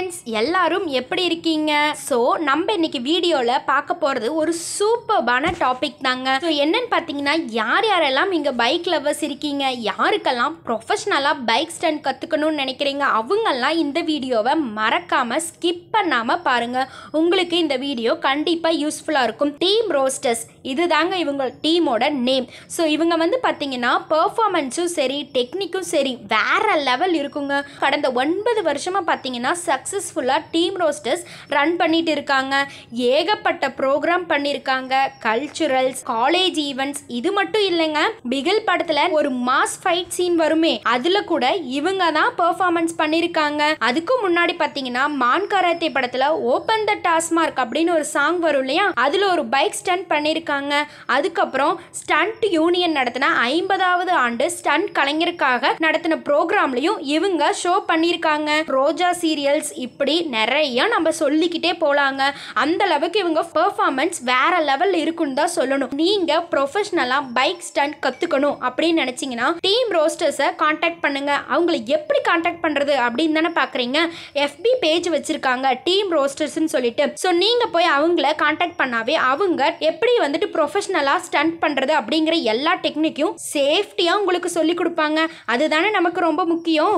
friends எல்லாரும் எப்படி இருக்கீங்க ஸோ நம்ம இன்னைக்கு வீடியோவில் பார்க்க போகிறது ஒரு சூப்பர்பான டாபிக் தாங்க ஸோ என்னன்னு பார்த்தீங்கன்னா யார் யாரெல்லாம் இங்கே பைக் லவர்ஸ் இருக்கீங்க யாருக்கெல்லாம் ப்ரொஃபஷ்னலாக பைக் ஸ்டாண்ட் கற்றுக்கணும்னு நினைக்கிறீங்க அவங்கெல்லாம் இந்த வீடியோவை மறக்காமல் ஸ்கிப் பண்ணாமல் பாருங்கள் உங்களுக்கு இந்த வீடியோ கண்டிப்பாக யூஸ்ஃபுல்லாக இருக்கும் டீம் ரோஸ்டர்ஸ் இதுதாங்க இவங்க டீமோட நேம் ஸோ இவங்க வந்து பார்த்தீங்கன்னா பெர்ஃபார்மன்ஸும் சரி டெக்னிக்கும் சரி வேற லெவல் இருக்குங்க கடந்த ஒன்பது வருஷமாக பார்த்தீங்கன்னா சக்ஸஸ்ஃபுல்லாக டீம் ரோஸ்டர்ஸ் ரன் பண்ணிட்டு இருக்காங்க ஏகப்பட்ட ப்ரோக்ராம் பண்ணியிருக்காங்க கல்ச்சுரல்ஸ் காலேஜ் ஈவெண்ட்ஸ் இது மட்டும் இல்லைங்க பிகில் படத்தில் ஒரு மாஸ் ஃபைட் சீன் வருமே அதில் கூட இவங்க தான் பெர்ஃபார்மன்ஸ் பண்ணியிருக்காங்க அதுக்கு முன்னாடி பார்த்தீங்கன்னா மான் கராத்தே படத்தில் ஓப்பன் த டாஸ்மார்க் அப்படின்னு ஒரு சாங் வரும் இல்லையா அதில் ஒரு பைக் ஸ்டண்ட் பண்ணியிருக்காங்க அதுக்கப்புறம் ஸ்டண்ட் யூனியன் நடத்தின ஐம்பதாவது ஆண்டு ஸ்டண்ட் கலைஞருக்காக நடத்தின ப்ரோக்ராம்லையும் இவங்க ஷோ பண்ணியிருக்காங்க ரோஜா சீரியல்ஸ் இப்படி நிறைய நம்ம சொல்லிக்கிட்டே போலாங்க அந்த அளவுக்கு இவங்க பெர்ஃபார்மன்ஸ் வேற லெவல் இருக்குன்னு தான் சொல்லணும் நீங்க ப்ரொஃபஷனலா பைக் ஸ்டண்ட் கத்துக்கணும் அப்படின்னு நினைச்சீங்கன்னா டீம் ரோஸ்டர்ஸை காண்டாக்ட் பண்ணுங்க அவங்கள எப்படி காண்டாக்ட் பண்றது அப்படின்னு தானே பாக்குறீங்க எஃபி பேஜ் வச்சிருக்காங்க டீம் ரோஸ்டர்ஸ்னு சொல்லிட்டு ஸோ நீங்க போய் அவங்கள காண்டாக்ட் பண்ணாவே அவங்க எப்படி வந்துட்டு ப்ரொஃபஷனலா ஸ்டண்ட் பண்றது அப்படிங்கிற எல்லா டெக்னிக்கும் சேஃப்டியா உங்களுக்கு சொல்லி கொடுப்பாங்க அதுதானே நமக்கு ரொம்ப முக்கியம்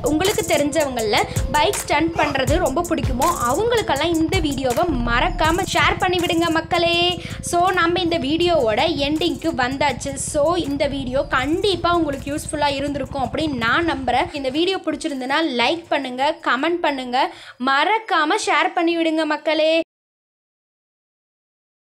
உங்களுக்கு தெரிஞ்சவங்களில் பைக் ஸ்டண்ட் பண்ணுறது ரொம்ப பிடிக்குமோ அவங்களுக்கெல்லாம் இந்த வீடியோவை மறக்காமல் ஷேர் பண்ணி விடுங்க மக்களே ஸோ நம்ம இந்த வீடியோவோட எண்டிங்க்கு வந்தாச்சு ஸோ இந்த வீடியோ கண்டிப்பாக உங்களுக்கு யூஸ்ஃபுல்லாக இருந்திருக்கும் அப்படின்னு நான் நம்புகிறேன் இந்த வீடியோ பிடிச்சிருந்துன்னா லைக் பண்ணுங்கள் கமெண்ட் பண்ணுங்கள் மறக்காமல் ஷேர் பண்ணி விடுங்க மக்களே